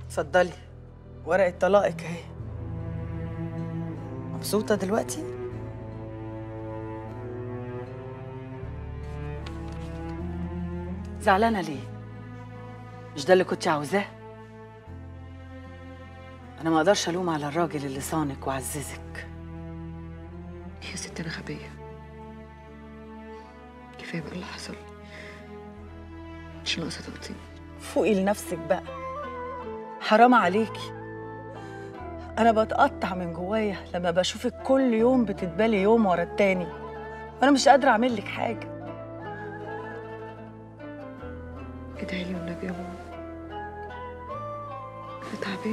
اتفضلي ورقة طلاقك اهي مبسوطة دلوقتي؟ زعلانة ليه؟ مش ده اللي كنت عاوزاه؟ أنا ما أقدرش ألوم على الراجل اللي صانك وعززك يا ست انا غبيه كفايه بقى اللي حصل مش ناقصه تقطيع فوقي لنفسك بقى حرام عليكي أنا بتقطع من جوايا لما بشوفك كل يوم بتتبالي يوم ورا التاني وأنا مش قادرة أعمل لك حاجة ادعي لي والنبي يا ماما انا تعبانه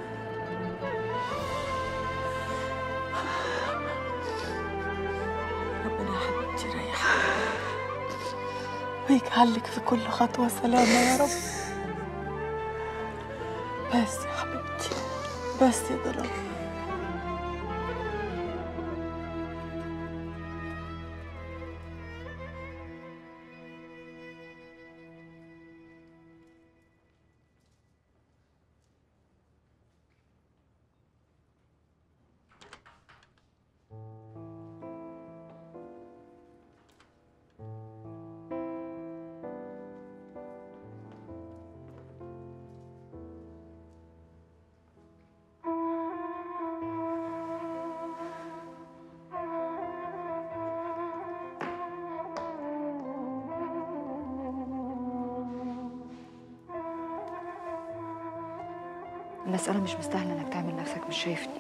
ربنا يا حبيبتي يريحك ويجعلك في كل خطوة سلامة يا رب بس يا حبيبتي بس يا ضلال المسألة مش مستاهلة إنك تعمل نفسك مش شايفني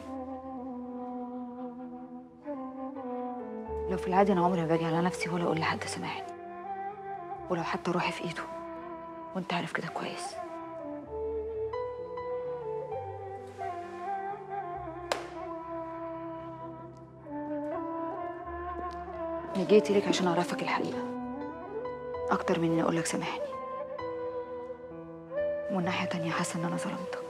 لو في العادي أنا عمري ما باجي على نفسي ولا أقول لحد سامحني ولو حتى روحي في إيده وأنت عارف كده كويس أنا جيت لك عشان أعرفك الحقيقة أكتر من إني أقول لك سامحني ومن ناحية تانية حاسة إن أنا ظلمتك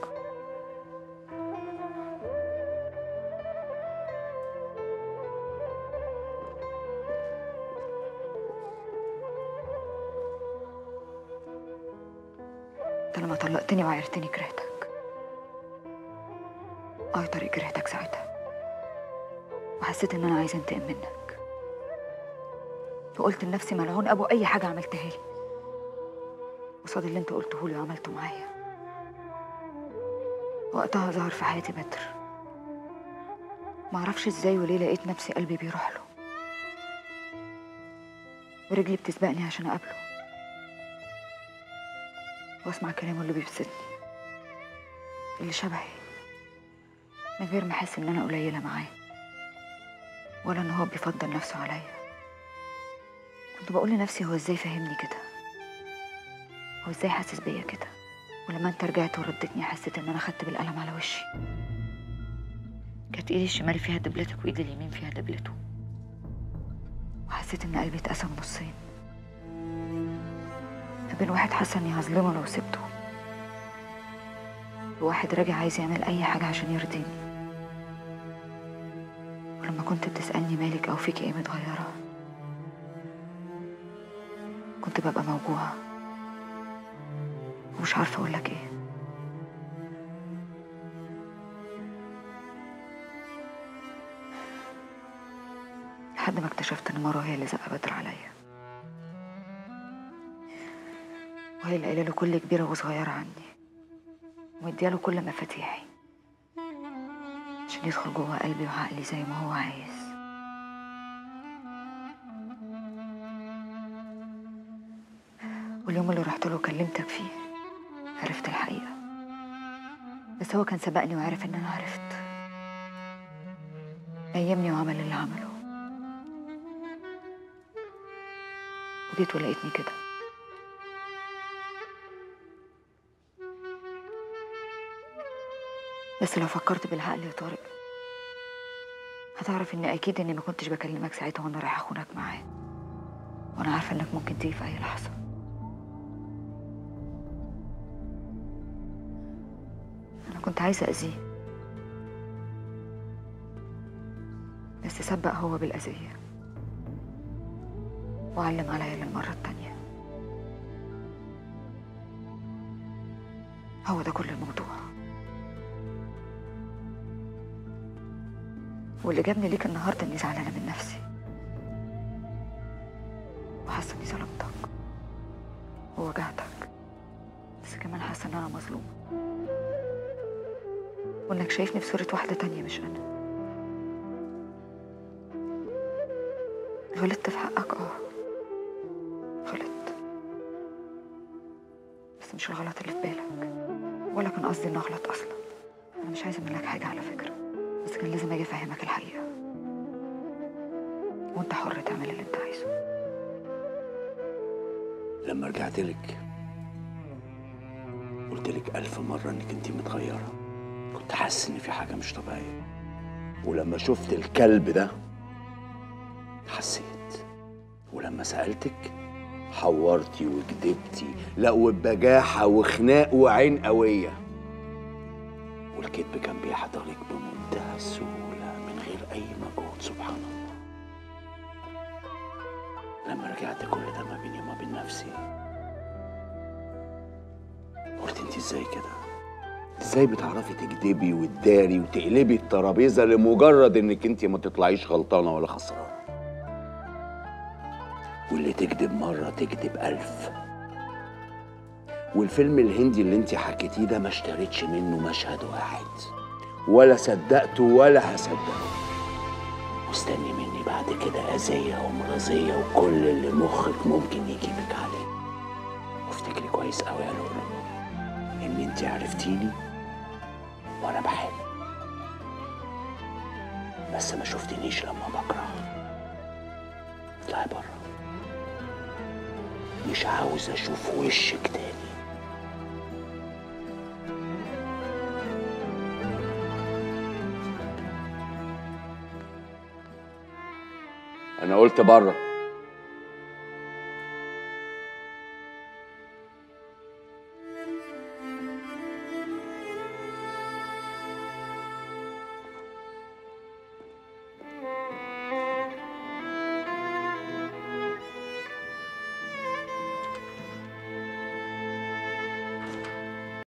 انت لما طلقتني وعيرتني كرهتك اه يا طارق كرهتك ساعتها وحسيت ان انا عايزه انتقم منك وقلت لنفسي ملعون ابو اي حاجه عملتها لي قصاد اللي انت قلته لي وعملته معايا وقتها ظهر في حياتي بدر معرفش ازاي وليه لقيت نفسي قلبي بيروح له ورجلي بتسبقني عشان اقابله واسمع كلامه اللي بيبسطني اللي شبهي من غير ما احس ان انا قليله معاه ولا ان هو بيفضل نفسه عليا كنت بقول لنفسي هو ازاي فهمني كده هو ازاي حاسس بيا كده ولما انت رجعت وردتني حسيت ان انا خدت بالقلم على وشي كانت ايدي الشمال فيها دبلتك وايدي اليمين فيها دبلته وحسيت ان قلبي اتقسم نصين ما بين واحد حاسه اني هظلمه لو سبته وواحد راجع عايز يعمل اي حاجه عشان يرضيني ولما كنت بتسالني مالك او فيكي ايه متغيره كنت ببقى موجوعه ومش عارفه اقول لك ايه لحد ما اكتشفت ان مروه هي اللي زقه بدر عليا وهي اللي قايله له كل كبيره وصغيره عني ومدياله كل مفاتيحي عشان يدخل جوه قلبي وعقلي زي ما هو عايز واليوم اللي رحت له وكلمتك فيه عرفت الحقيقة بس هو كان سبقني وعرف ان انا عرفت نيمني وعمل اللي عمله وجيت ولقيتني كده بس لو فكرت بالعقل يا طارق هتعرف ان اكيد اني ما كنتش بكلمك ساعتها وانا رايحه اخونك معاه وانا عارفه انك ممكن تيجي في اي لحظه انا كنت عايزه اذيه بس سبق هو بالاذيه وعلم عليا للمره التانيه هو ده كل الموضوع واللي جابني ليك النهارده اني زعلانه من نفسي وحاسه اني ظلمتك ووجعتك بس كمان حاسه ان انا مظلومه وانك شايفني في صوره واحده تانية مش انا غلطت في حقك اه غلطت بس مش الغلط اللي في بالك ولا كان قصدي اني اغلط اصلا انا مش عايزه منك حاجه على فكره بس كان لازم اجي افهمك الحقيقه وانت حر تعمل اللي انت عايزه لما رجعت لك قلت لك ألف مرة إنك أنت متغيرة كنت حاسس إن في حاجة مش طبيعية ولما شفت الكلب ده حسيت ولما سألتك حورتي وكدبتي لا وبجاحة وخناق وعين قوية والكذب كان بيحضرك بمنتهى السهولة من غير أي مجهود سبحان الله لما رجعت كل ده ما بيني وما بين نفسي قلت انت ازاي كده ازاي بتعرفي تكدبي وتداري وتقلبي الترابيزه لمجرد انك انت ما تطلعيش غلطانه ولا خسرانه واللي تكذب مره تكذب الف والفيلم الهندي اللي انت حكيتيه ده ما اشتريتش منه مشهد واحد ولا صدقته ولا هصدقه واستني مني بعد كده أذية ومرضية وكل اللي مخك ممكن يجيبك عليه وافتكري كويس قوي يا لؤلؤ ان انت عرفتيني وانا بحب بس ما شفتنيش لما بكره اطلعي بره مش عاوز اشوف وشك تاني انا قلت بره